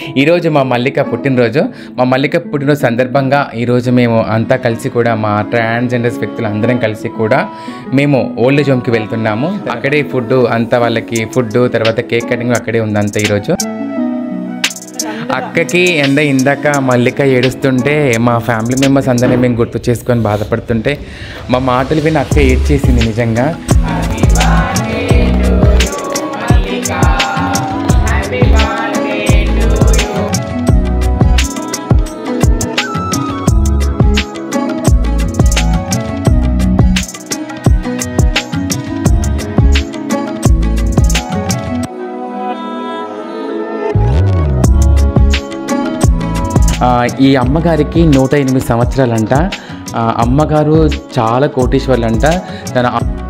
ఈరోజు మా మల్లిక పుట్టినరోజు మా మల్లిక పుట్టినరోజు సందర్భంగా ఈరోజు మేము అంతా కలిసి కూడా మా ట్రాన్స్జెండర్స్ వ్యక్తులు అందరం కలిసి కూడా మేము ఓల్డ్ ఏజ్ హోమ్కి వెళ్తున్నాము అక్కడే ఫుడ్ అంతా వాళ్ళకి ఫుడ్ తర్వాత కేక్ కటింగ్ అక్కడే ఉంది అంతా ఈరోజు అక్కకి ఎండ ఇందాక మల్లిక ఏడుస్తుంటే మా ఫ్యామిలీ మెంబర్స్ అందరినీ మేము గుర్తు చేసుకొని బాధపడుతుంటే మా మాటలు విని అక్క ఏడ్చేసింది నిజంగా ఆ, ఈ అమ్మగారికి నూట ఎనిమిది సంవత్సరాలంట ఆ, అమ్మగారు చాలా కోటీశ్వర్లంట తన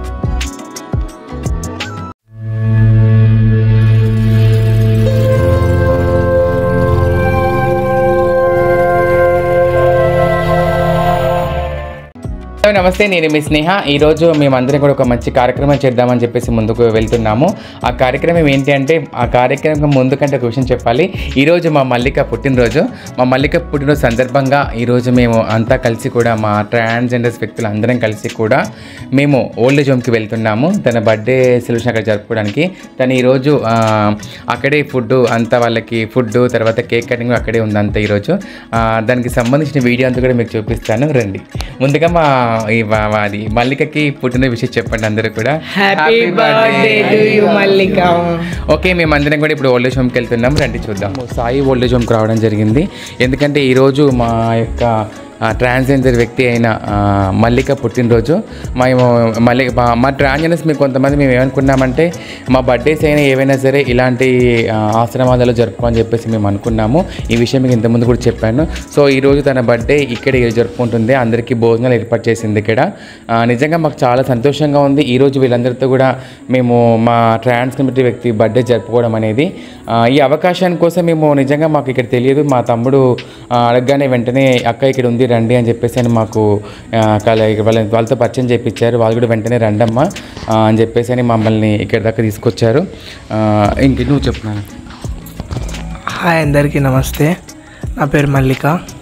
హలో నమస్తే నేను మీ స్నేహ ఈరోజు మేమందరం కూడా ఒక మంచి కార్యక్రమం చేద్దామని చెప్పేసి ముందుకు వెళ్తున్నాము ఆ కార్యక్రమం ఏంటి అంటే ఆ కార్యక్రమం ముందు కంటే ఒక విషయం చెప్పాలి ఈరోజు మా మల్లిక పుట్టినరోజు మా మల్లిక పుట్టినరోజు సందర్భంగా ఈరోజు మేము అంతా కలిసి కూడా మా ట్రాన్స్జెండర్స్ వ్యక్తులు అందరం కలిసి కూడా మేము ఓల్డ్ ఏజ్ హోమ్కి వెళ్తున్నాము తన బర్త్డే సెలబ్రేషన్ అక్కడ జరుపుకోవడానికి తను ఈరోజు ఆ, అక్కడే ఫుడ్ అంతా వాళ్ళకి ఫుడ్ తర్వాత కేక్ కటింగ్ అక్కడే ఉంది అంతా ఈరోజు ఆ, దానికి సంబంధించిన వీడియో అంతా కూడా మీకు చూపిస్తాను రండి ముందుగా మా ఈ మా- మాది మల్లికకి పుట్టిన విషయం చెప్పండి అందరూ కూడా happy birthday to you Mallika okay మేము అందరం కూడా ఇప్పుడు ఓల్డేజ్ హోమ్కి వెళ్తున్నాం రండి చూద్దాం సాయి ఓల్డేజ్ హోమ్కి రావడం జరిగింది ఎందుకంటే ఈరోజు మా యొక్క ట్రాన్స్జెండర్ వ్యక్తి అయిన ఆ, మల్లిక పుట్టినరోజు మేము మళ్ళీ మా- మా ట్రాన్స్జెండర్స్ మీకు కొంతమంది మేము ఏమనుకున్నామంటే మా బర్త్డేస్ అయినా ఏవైనా సరే ఇలాంటి ఆ, ఆశ్రమాలలో జరుపుకోమని చెప్పేసి మేము అనుకున్నాము ఈ విషయం మీకు ఇంతకుముందు కూడా చెప్పాను సో ఈరోజు తన బర్త్డే ఇక్కడ జరుపుకుంటుంది అందరికీ భోజనాలు ఏర్పాటు చేసింది ఇక్కడ ఆ, నిజంగా మాకు చాలా సంతోషంగా ఉంది ఈరోజు వీళ్ళందరితో కూడా మేము మా ట్రాన్స్ కమిటీ వ్యక్తి బర్త్డే జరుపుకోవడం అనేది ఆ, ఈ అవకాశాన్ని కోసం మేము నిజంగా మాకు ఇక్కడ తెలియదు మా తమ్ముడు ఆ, అడగగానే వెంటనే అక్క ఇక్కడ ఉంది రండి అని చెప్పేసి అని మాకు ఆ, కల- వాళ్ళ వాళ్ళతో పరిచయం చేయించారు వాళ్ళు కూడా వెంటనే రండమ్మా ఆ, అని చెప్పేసి అని మమ్మల్ని ఇక్కడ దాకా తీసుకొచ్చారు ఆ, ఇంక నువ్వు చెప్తున్నాను హాయ్ అందరికీ నమస్తే నా పేరు మల్లిక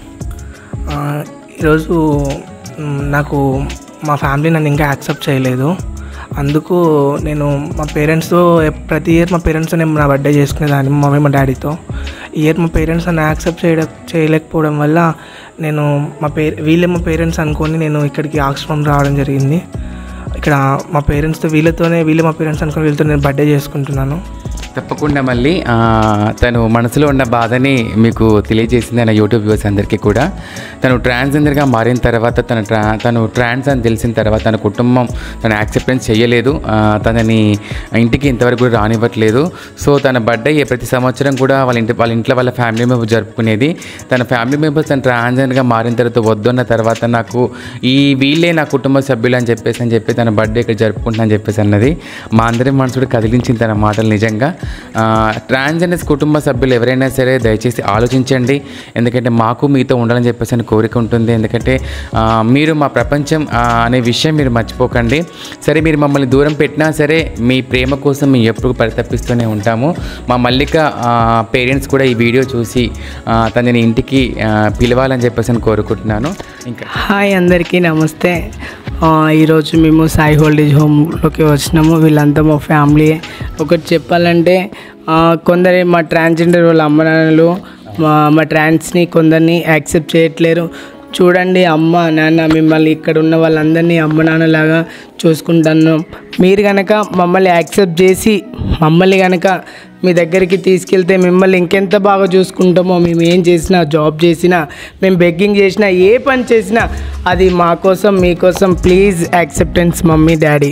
ఆ, ఈరోజు మ్, నాకు మా ఫ్యామిలీ నన్ను ఇంకా యాక్సెప్ట్ చేయలేదు అందుకు నేను మా పేరెంట్స్తో ప్రతి ఇయర్ మా పేరెంట్స్ నేను నా బర్త్డే చేసుకునేదాన్ని మా మమ్మీ మా డాడీతో ఈ ఇయర్ మా పేరెంట్స్ నన్ను యాక్సెప్ట్ చేయడం చేయలేకపోవడం వల్ల నేను మా పే వీళ్ళే మా పేరెంట్స్ అనుకొని నేను ఇక్కడికి ఆశ్రమం రావడం జరిగింది ఇక్కడ మా పేరెంట్స్తో వీళ్ళతోనే వీళ్ళే మా పేరెంట్స్ అనుకొని వీళ్ళతో నేను బర్త్డే చేసుకుంటున్నాను తప్పకుండా మళ్ళీ ఆ, తను మనసులో ఉన్న బాధని మీకు తెలియజేసింది ఆయన యూట్యూబ్ వ్యూవర్స్ అందరికీ కూడా తను ట్రాన్స్జెండర్గా మారిన తర్వాత తన ట్రా తను ట్రాన్స్ అని తెలిసిన తర్వాత తన కుటుంబం తన యాక్సెప్టెన్స్ చేయలేదు ఆ, తనని ఇంటికి ఇంతవరకు కూడా రానివ్వట్లేదు సో తన బర్త్డే ప్రతి సంవత్సరం కూడా వాళ్ళ ఇంటి వాళ్ళ ఇంట్లో వాళ్ళ ఫ్యామిలీ మెంబర్ జరుపుకునేది తన ఫ్యామిలీ మెంబర్స్ తను ట్రాన్స్జెండర్గా మారిన తర్వాత వద్దన్న తర్వాత నాకు ఈ వీళ్ళే నా కుటుంబ సభ్యులు అని చెప్పేసి అని చెప్పి తన బర్త్డే ఇక్కడ జరుపుకుంటున్నా అని చెప్పేసి అన్నది మా అందరి మనసు కూడా కదిలించింది తన మాటలు నిజంగా ట్రాన్స్జెండర్స్ కుటుంబ సభ్యులు ఎవరైనా సరే దయచేసి ఆలోచించండి ఎందుకంటే మాకు మీతో ఉండాలని చెప్పేసి అని కోరిక ఉంటుంది ఎందుకంటే ఆ, మీరు మా ప్రపంచం ఆ, అనే విషయం మీరు మర్చిపోకండి సరే మీరు మమ్మల్ని దూరం పెట్టినా సరే మీ ప్రేమ కోసం మేము ఎప్పుడు పరితపిస్తూనే ఉంటాము మా మల్లిక పేరెంట్స్ కూడా ఈ వీడియో చూసి ఆ, తనని ఇంటికి ఆ, పిలవాలని చెప్పేసి అని కోరుకుంటున్నాను ఇంకా హాయ్ అందరికీ నమస్తే ఆ, ఈరోజు మేము సాయి హోల్డేజ్ హోమ్లోకి వచ్చినాము వీళ్ళంతా మా ఫ్యామిలీ ఒకటి చెప్పాలంటే ఆ, కొందరి మా ట్రాన్స్జెండర్ వాళ్ళ అమ్మ నాన్నలు మా మా ట్రాన్స్ని కొందరిని యాక్సెప్ట్ చేయట్లేరు చూడండి అమ్మ నాన్న మిమ్మల్ని ఇక్కడ ఉన్న వాళ్ళందరినీ అమ్మ నాన్నలాగా చూసుకుంటున్నాం మీరు కనుక మమ్మల్ని యాక్సెప్ట్ చేసి మమ్మల్ని కనుక మీ దగ్గరికి తీసుకెళ్తే మిమ్మల్ని ఇంకెంత బాగా చూసుకుంటామో మేము ఏం చేసినా జాబ్ చేసినా మేము బెగ్గింగ్ చేసినా ఏ పని చేసినా అది మా కోసం మీకోసం please acceptance mummy daddy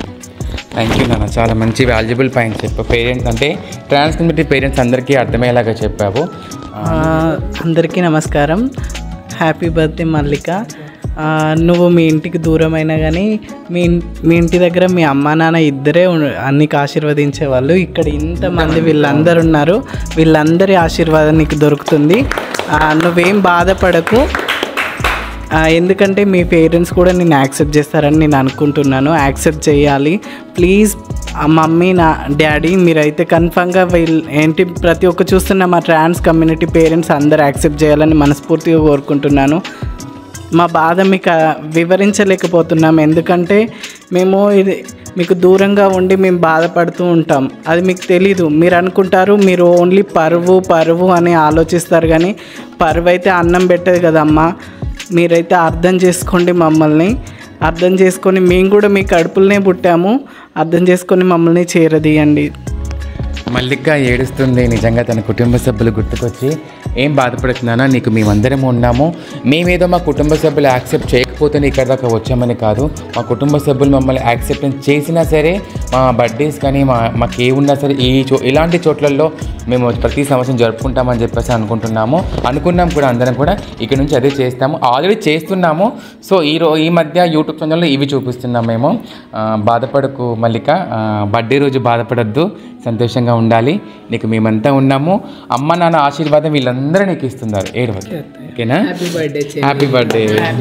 thank you నాన్న చాలా మంచి వాల్యుబుల్ పాయింట్ చెప్పావు పేరెంట్స్ అంటే ట్రాన్స్ కమ్యూనిటీ పేరెంట్స్ అందరికీ అర్థమయ్యేలాగా చెప్పావు ఆ, అందరికీ నమస్కారం హ్యాపీ బర్త్డే మల్లిక ఆ, నువ్వు మీ ఇంటికి దూరమైనా కానీ మీ ఇన్- మీ ఇంటి దగ్గర మీ అమ్మా నాన్న ఇద్దరే ఉన్- అన్నికి ఆశీర్వదించే వాళ్ళు ఇక్కడ ఇంతమంది వీళ్ళందరూ ఉన్నారు వీళ్ళందరి ఆశీర్వాదం నీకు దొరుకుతుంది ఆ, నువ్వేం బాధపడకు ఆ, ఎందుకంటే మీ పేరెంట్స్ కూడా నేను యాక్సెప్ట్ చేస్తారని నేను అనుకుంటున్నాను యాక్సెప్ట్ చేయాలి ప్లీజ్ ఆ మమ్మీ నా డాడీ మీరైతే కన్ఫామ్గా వీళ్ళు ఏంటి ప్రతి ఒక్క చూస్తున్న మా ట్రాన్స్ కమ్యూనిటీ పేరెంట్స్ అందరు యాక్సెప్ట్ చేయాలని మనస్ఫూర్తిగా కోరుకుంటున్నాను మా బాధ మీకు ఆ, వివరించలేకపోతున్నాం ఎందుకంటే మేము ఇది మీకు దూరంగా ఉండి మేము బాధపడుతూ ఉంటాం అది మీకు తెలీదు మీరు అనుకుంటారు మీరు ఓన్లీ పరువు పరువు అని ఆలోచిస్తారు కానీ పరువు అయితే అన్నం పెట్టదు కదమ్మా మీరైతే అర్థం చేసుకోండి మమ్మల్ని అర్థం చేసుకొని మేము కూడా మీ కడుపులనే పుట్టాము అర్థం చేసుకొని మమ్మల్ని చేరదీయండి మల్లిక ఏడుస్తుంది నిజంగా తన కుటుంబ సభ్యులు గుర్తుకొచ్చి ఏం బాధపడుతున్నానో నీకు మేమందరం ఉన్నాము మేమేదో మా కుటుంబ సభ్యులు యాక్సెప్ట్ చేయకపోతేనే ఇక్కడ దాకా వచ్చామని కాదు మా కుటుంబ సభ్యులు మమ్మల్ని యాక్సెప్టెన్స్ చేసినా సరే మా బర్త్డేస్ కానీ మా మాకు ఏ ఉన్నా సరే ఈ చో ఇలాంటి చోట్లలో మేము ప్రతి సంవత్సరం జరుపుకుంటామని చెప్పేసి అనుకుంటున్నాము అనుకున్నాం కూడా అందరం కూడా ఇక్కడ నుంచి అదే చేస్తాము ఆల్రెడీ చేస్తున్నాము సో ఈ రో ఈ మధ్య యూట్యూబ్ ఛానల్లో ఇవి చూపిస్తున్నాం మేము ఆ, బాధపడకు మల్లిక ఆ, బర్త్డే రోజు బాధపడద్దు సంతోషంగా ఉండాలి నీకు మేమంతా ఉన్నాము అమ్మ నాన్న ఆశీర్వాదం వీళ్ళందరూ నీకు ఇస్తున్నారు ఏడవద్దు ఓకేనా హ్యాపీ బర్త్డే హ్యాపీ బర్త్డే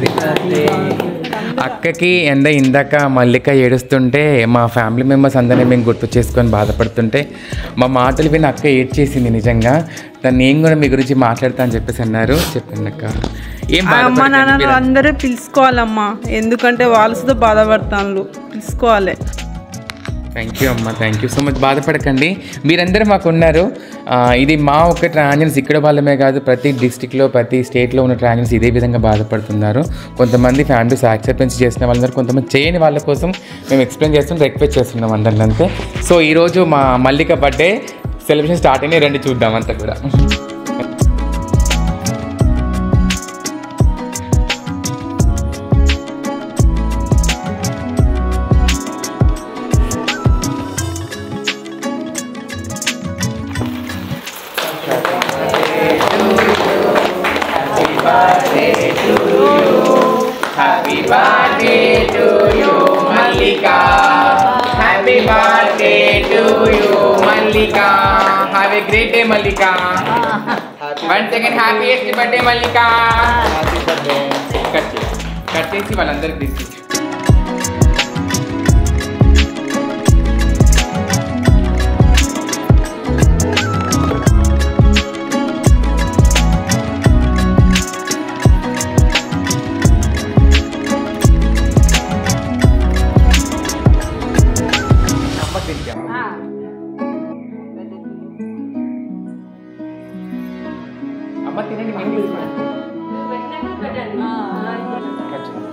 అక్కకి ఎండ ఇందాక మల్లిక ఏడుస్తుంటే మా ఫ్యామిలీ మెంబర్స్ అందరినీ మేము గుర్తు చేసుకొని బాధపడుతుంటే మా మాటలు విని అక్క ఏడ్చేసింది నిజంగా తను నేను కూడా మీ గురించి మాట్లాడతా అని చెప్పేసి అన్నారు చెప్పండి అక్క ఏం ఆ అమ్మ బాధపడకండి నాన్నలు మీరు. అందరూ పిలుచుకోవాలమ్మా ఎందుకంటే వాళ్ళతో బాధపడతాను పిలుచుకోవాలి థ్యాంక్ యూ అమ్మ థ్యాంక్ యూ సో మచ్ బాధపడకండి మీరందరూ మాకు ఉన్నారు ఆ, ఇది మా ఒక ట్రాన్జన్స్ ఇక్కడ వాళ్ళమే కాదు ప్రతి డిస్టిక్లో ప్రతి స్టేట్లో ఉన్న ట్రాన్జన్స్ ఇదే విధంగా బాధపడుతున్నారు కొంతమంది ఫ్యామిలీస్ యాక్సెప్టెన్స్ చేసిన వాళ్ళందరూ కొంతమంది చేయని వాళ్ళ కోసం మేము ఎక్స్ప్లెయిన్ చేస్తున్నాం రిక్వెస్ట్ చేస్తున్నాం అందరిని అంతే సో ఈరోజు మా మల్లిక బర్త్డే సెలబ్రేషన్ స్టార్ట్ అయినాయి రండి చూద్దాం అంతా కూడా happy birthday to you Mallika happy birthday to you Mallika have a great day Mallika one second happiest birthday Mallika cut చేసి కట్ చేసి వాళ్ళందరికి తీసుకొచ్చి అమ్మ తినండి మేము తీసుకుంటాం. కట్ చేయి.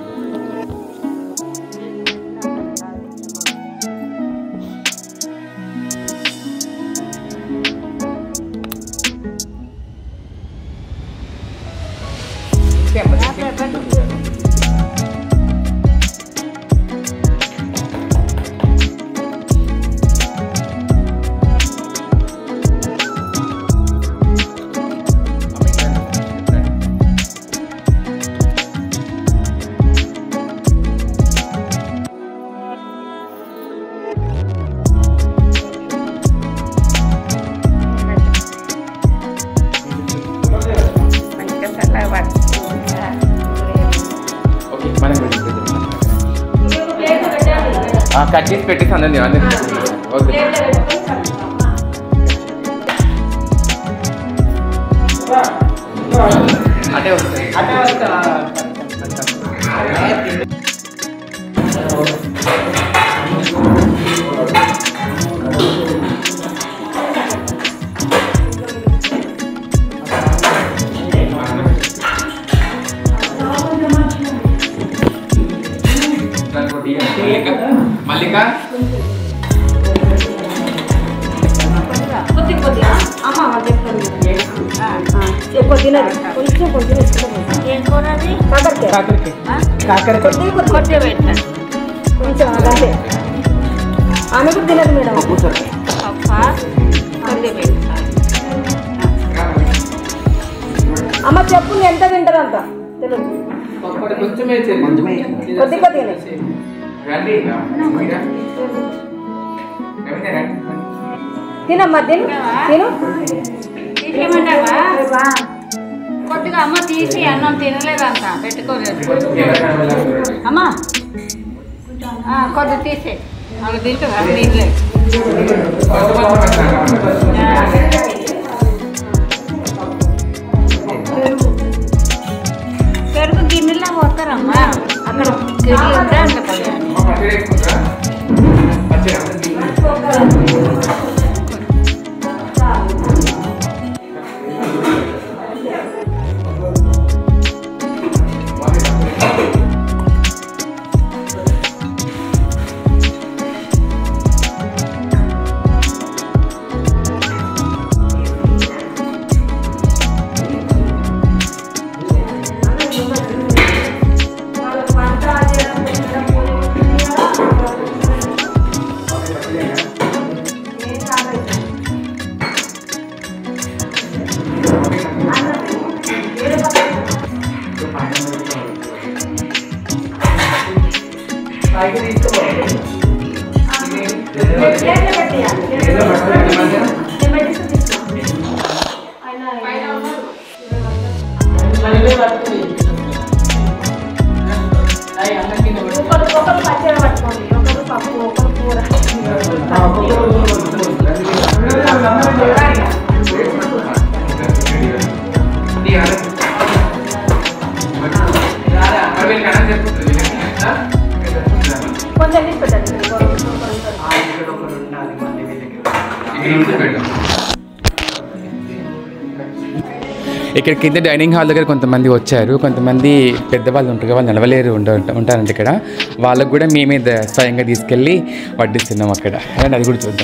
ఓకే మనం కూడా తీసుకొద్దాం. ఆ, కట్ చేసి పెట్టేసి అందరినీ అందరినీ ఓకే అటే వస్తుంది మల్లిక కొద్ది కొద్ది అమ్మ వాళ్ళు చెప్తాను ఎక్కువ తినదు కొంచెం కొంచెం ఇష్టం ఏం కూర అది కాకరకాయ కాకరకాయ కొద్ది కొద్ది కొద్ది పెట్టండి కొంచెం అదంతే ఆమె కూడా తినదు మేడం కొద్ది పెట్టాలి అమ్మ చెప్పు నువ్వు ఎంత తింటారు అంత తెలియదు కొంచెమే కొద్ది కొద్దిగానే రండి మీరా? రవీంద్ర రండి. తినమ్మా తిను తిను తీసేయమంటావా కొద్దిగా అమ్మ తీసి అన్నం తినలేదంట పెట్టుకోలేదు అమ్మా ఆ, కొద్ది తీసే అవి తింటున్నా తినలేదు పెరుగు గిన్నెలా పోతారమ్మా అక్కడ గిన్నెలు ఉంటే అందులో పోయాలి ఇక్కడ కింద డైనింగ్ హాల్ దగ్గర కొంతమంది వచ్చారు కొంతమంది పెద్దవాళ్ళు ఉంటారు వాళ్ళు నడవలేరు ఉండ ఉంటారంట ఇక్కడ వాళ్ళకు కూడా మేమే ద- స్వయంగా తీసుకెళ్ళి వడ్డిస్తున్నాం అక్కడ రండి అది కూడా చూద్దాం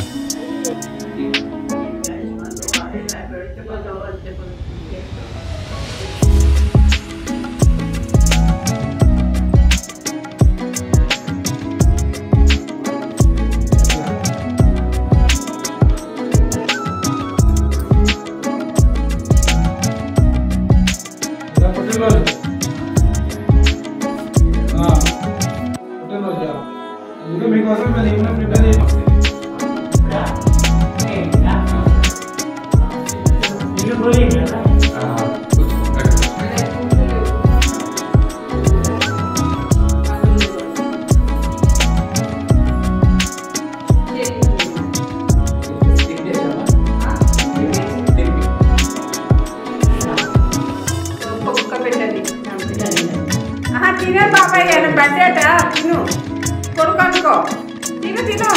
తినే బాబాయ్ ఆయన బడ్జెట్ తిను కొడుకు అనుకో తిను తిను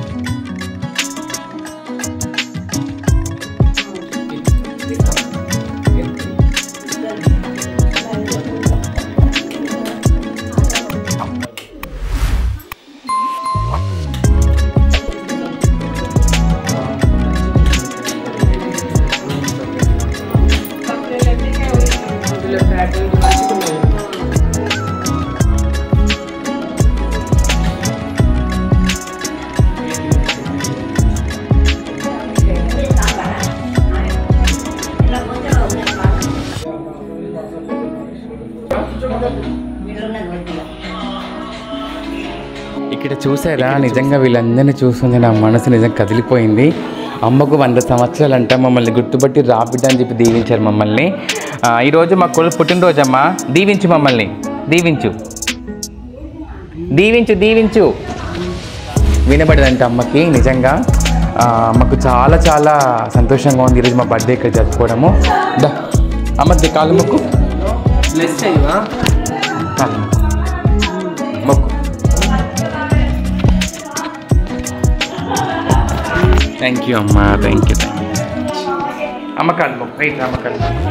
ఇక్కడ చూసారా నిజంగా వీళ్ళందరినీ చూస్తుంది నా మనసు నిజంగా కదిలిపోయింది అమ్మకు వంద సంవత్సరాలు అంట మమ్మల్ని గుర్తుపట్టి రాబిడ్డ అని చెప్పి దీవించారు మమ్మల్ని ఆ, ఈరోజు మా కొడుకు పుట్టినరోజమ్మా దీవించు మమ్మల్ని దీవించు దీవించు దీవించు వినబడదంట అమ్మకి నిజంగా ఆ, అమ్మకు చాలా చాలా సంతోషంగా ఉంది ఈరోజు మా బర్త్డే ఇక్కడ జరుపుకోవడము దా అమ్మ ది కాలు మొక్కు బ్లెస్ అయ్యవా కాలు మొక్కు మొక్కు థ్యాంక్ యూ అమ్మా థ్యాంక్ యూ థ్యాంక్ యూ అమ్మ కాలు మొక్కు రైట్ అమ్మ కాలు మొక్కు.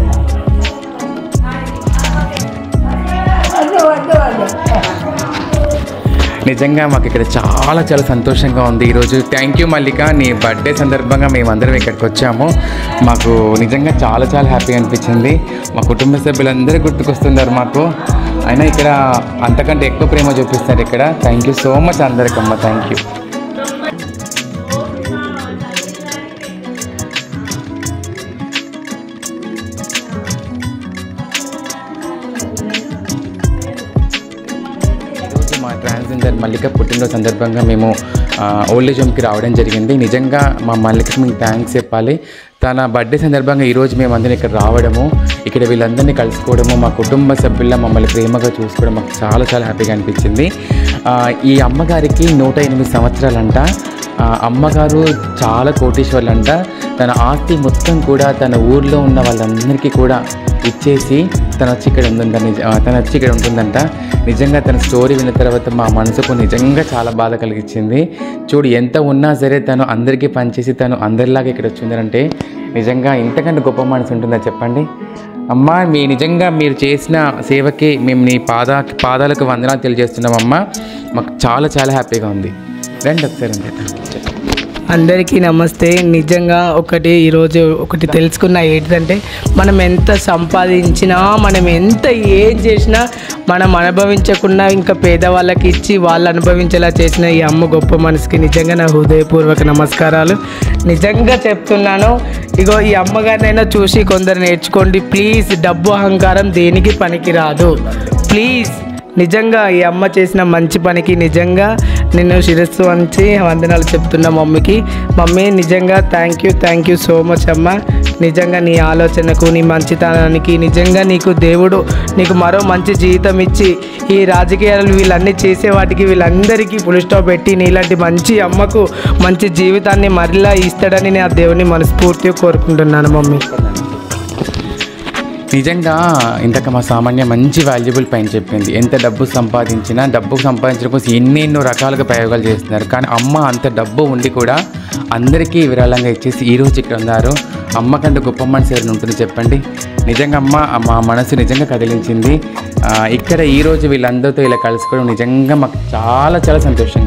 నిజంగా మాకు ఇక్కడ చాలా చాలా సంతోషంగా ఉంది ఈరోజు థ్యాంక్ యూ మల్లిక నీ బర్త్డే సందర్భంగా మేమందరం ఇక్కడికి వచ్చాము మాకు నిజంగా చాలా చాలా హ్యాపీగా అనిపించింది మా కుటుంబ సభ్యులందరూ గుర్తుకొస్తున్నారు మాకు అయినా ఇక్కడ అంతకంటే ఎక్కువ ప్రేమ చూపిస్తారు ఇక్కడ థ్యాంక్ యూ సో మచ్ అందరికమ్మ థ్యాంక్ యూ ఈరోజు మా ట్రాన్స్జెండర్ మల్లిక పుట్టినరోజు సందర్భంగా మేము ఓల్డ్ ఏజ్ హోమ్కి రావడం జరిగింది నిజంగా మా మల్లికకి మేము థ్యాంక్స్ చెప్పాలి తన బర్త్డే సందర్భంగా ఈరోజు మేము అందరం ఇక్కడ రావడము ఇక్కడ వీళ్ళందరినీ కలుసుకోవడము మా కుటుంబ సభ్యుల మమ్మల్ని ప్రేమగా చూసుకోవడం మాకు చాలా చాలా హ్యాపీగా అనిపించింది ఆ, ఈ అమ్మగారికి నూట ఎనిమిది సంవత్సరాలంట ఆ, అమ్మగారు చాలా కోటీశ్వర్లంట తన ఆస్తి మొత్తం కూడా తన ఊర్లో ఉన్న వాళ్ళందరికీ కూడా ఇచ్చేసి తను వచ్చి ఇక్కడ ఉంటుందని తను వచ్చి ఇక్కడ ఉంటుందంట నిజంగా తన స్టోరీ విన్న తర్వాత మా మనసుకు నిజంగా చాలా బాధ కలిగించింది చూడు ఎంత ఉన్నా సరే తను అందరికీ పనిచేసి తను అందరిలాగా ఇక్కడ వచ్చిందంటే నిజంగా ఇంతకంటే గొప్ప మనసు ఉంటుందా చెప్పండి అమ్మా మీ నిజంగా మీరు చేసిన సేవకి మేము నీ పాద పాదాలకు వందనాలు తెలియజేస్తున్నాం అమ్మా మాకు చాలా చాలా హ్యాపీగా ఉంది రండి ఒకసారి అంతే చెప్పండి అందరికీ నమస్తే నిజంగా ఒకటి ఈరోజు ఒకటి తెలుసుకున్న ఏంటంటే మనం ఎంత సంపాదించినా మనం ఎంత ఏం చేసినా మనం అనుభవించకుండా ఇంకా పేదవాళ్ళకి ఇచ్చి వాళ్ళు అనుభవించేలా చేసిన ఈ అమ్మ గొప్ప మనసుకి నిజంగా నా హృదయపూర్వక నమస్కారాలు నిజంగా చెప్తున్నాను ఇగో ఈ అమ్మగారినైనా చూసి కొందరు నేర్చుకోండి ప్లీజ్ డబ్బు అహంకారం దేనికి పనికిరాదు ప్లీజ్ నిజంగా ఈ అమ్మ చేసిన మంచి పనికి నిజంగా నేను శిరస్సు వంచి వందనాలు చెప్తున్నా మమ్మీకి మమ్మీ నిజంగా thank you thank you so much అమ్మ నిజంగా నీ ఆలోచనకు నీ మంచితనానికి నిజంగా నీకు దేవుడు నీకు మరో మంచి జీవితం ఇచ్చి ఈ రాజకీయాలు వీళ్ళన్నీ చేసే వాటికి వీళ్ళందరికీ పులి స్టాప్ పెట్టి నీలాంటి మంచి అమ్మకు మంచి జీవితాన్ని మరలా ఇస్తాడని నేను ఆ దేవుని మనస్ఫూర్తిగా కోరుకుంటున్నాను మమ్మీ నిజంగా ఇంతక మా సామాన్య మంచి వాల్యుబుల్ పైన చెప్పింది ఎంత డబ్బు సంపాదించినా డబ్బు సంపాదించడం కోసం ఎన్నెన్నో రకాలుగా ప్రయోగాలు చేస్తున్నారు కానీ అమ్మ అంత డబ్బు ఉండి కూడా అందరికీ విరాళంగా ఇచ్చేసి ఈ రోజు ఇక్కడ ఉన్నారు అమ్మ కంటే గొప్ప మనసు ఎవరైనా ఉంటుంది చెప్పండి నిజంగా అమ్మ మా మనసు నిజంగా కదిలించింది ఆ, ఇక్కడ ఈ రోజు వీళ్ళందరితో ఇలా కలుసుకోవడం నిజంగా మాకు చాలా చాలా సంతోషంగా